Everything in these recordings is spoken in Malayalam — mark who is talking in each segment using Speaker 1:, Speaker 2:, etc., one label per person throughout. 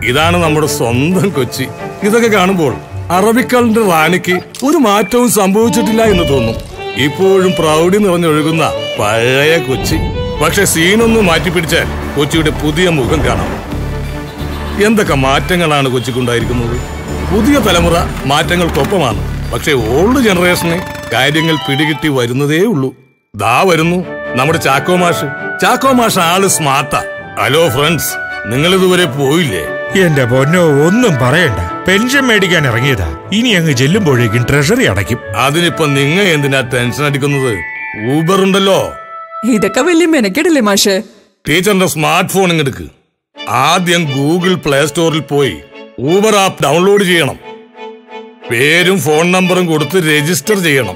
Speaker 1: ഇതാണ് നമ്മുടെ സ്വന്തം കൊച്ചി ഇതൊക്കെ കാണുമ്പോൾ അറബിക്കടലിന്റെ റാണിക്ക് ഒരു മാറ്റവും സംഭവിച്ചിട്ടില്ല എന്ന് തോന്നും ഇപ്പോഴും പ്രൗഢി നിറഞ്ഞൊഴുകുന്ന പഴയ കൊച്ചി പക്ഷെ സീനൊന്നും മാറ്റിപ്പിടിച്ചാൽ കൊച്ചിയുടെ പുതിയ മുഖം കാണാം എന്തൊക്കെ മാറ്റങ്ങളാണ് കൊച്ചിക്കുണ്ടായിരിക്കുന്നത് പുതിയ തലമുറ മാറ്റങ്ങൾക്കൊപ്പമാണ് പക്ഷെ ഓൾഡ് ജനറേഷന് കാര്യങ്ങൾ പിടികിട്ടി വരുന്നതേ ഉള്ളൂ ദാ വരുന്നു നമ്മുടെ ചാക്കോ മാഷ് ചാക്കോ മാഷ് ആള് സ്മാർട്ടാ ഹലോ ഫ്രണ്ട്സ് നിങ്ങൾ ഇതുവരെ പോയില്ലേ
Speaker 2: എന്റെ പൊന്നോ ഒന്നും പറയണ്ട പെൻഷൻ മേടിക്കാൻ ഇറങ്ങിയതാ ഇനി അങ്ങ് ചെല്ലുമ്പോഴേക്കും ട്രഷറി അടയ്ക്കും
Speaker 1: അതിനിപ്പോ നിങ്ങ എന്തിനാ ടെൻഷൻ അടിക്കുന്നത് ഊബർ ഉണ്ടല്ലോ
Speaker 3: ഇതൊക്കെ വലിയ മെനക്കെടില്ലേ മാഷെ
Speaker 1: ടീച്ചറിന്റെ സ്മാർട്ട് ഫോൺ ഇങ്ങെടുക്ക് ആദ്യം ഗൂഗിൾ പ്ലേ സ്റ്റോറിൽ പോയി ഊബർ ആപ്പ് ഡൗൺലോഡ് ചെയ്യണം പേരും ഫോൺ നമ്പറും കൊടുത്ത് രജിസ്റ്റർ ചെയ്യണം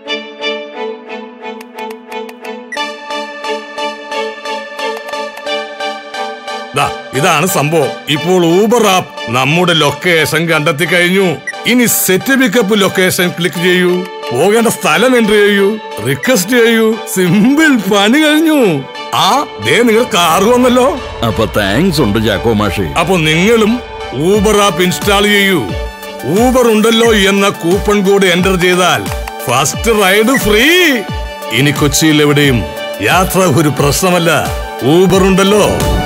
Speaker 1: ദാ, ഇതാണ് സംഭവം ഇപ്പോൾ ഊബർ ആപ്പ് നമ്മുടെ ലൊക്കേഷൻ കണ്ടെത്തി കഴിഞ്ഞു ഇനി സെറ്റ് പിക്കപ്പ് ലൊക്കേഷൻ ക്ലിക്ക് ചെയ്യൂ പോകേണ്ട സ്ഥലം എൻട്രി ചെയ്യൂ റിക്വസ്റ്റ് ചെയ്യൂ സിമ്പിൾ പണി കഴിഞ്ഞു ആ ദേ നിങ്ങൾ കാർ വന്നല്ലോ
Speaker 4: അപ്പൊ താങ്ക്സ് ഉണ്ട് ചാക്കോ മാഷേ
Speaker 1: അപ്പൊ നിങ്ങളും ഊബർ ആപ്പ് ഇൻസ്റ്റാൾ ചെയ്യൂ ഊബർ ഉണ്ടല്ലോ എന്ന കൂപ്പൺ കോഡ് എന്റർ ചെയ്താൽ ഫസ്റ്റ് റൈഡ് ഫ്രീ ഇനി കൊച്ചിയിൽ എവിടെയും യാത്ര ഒരു പ്രശ്നമല്ല ഊബർ ഉണ്ടല്ലോ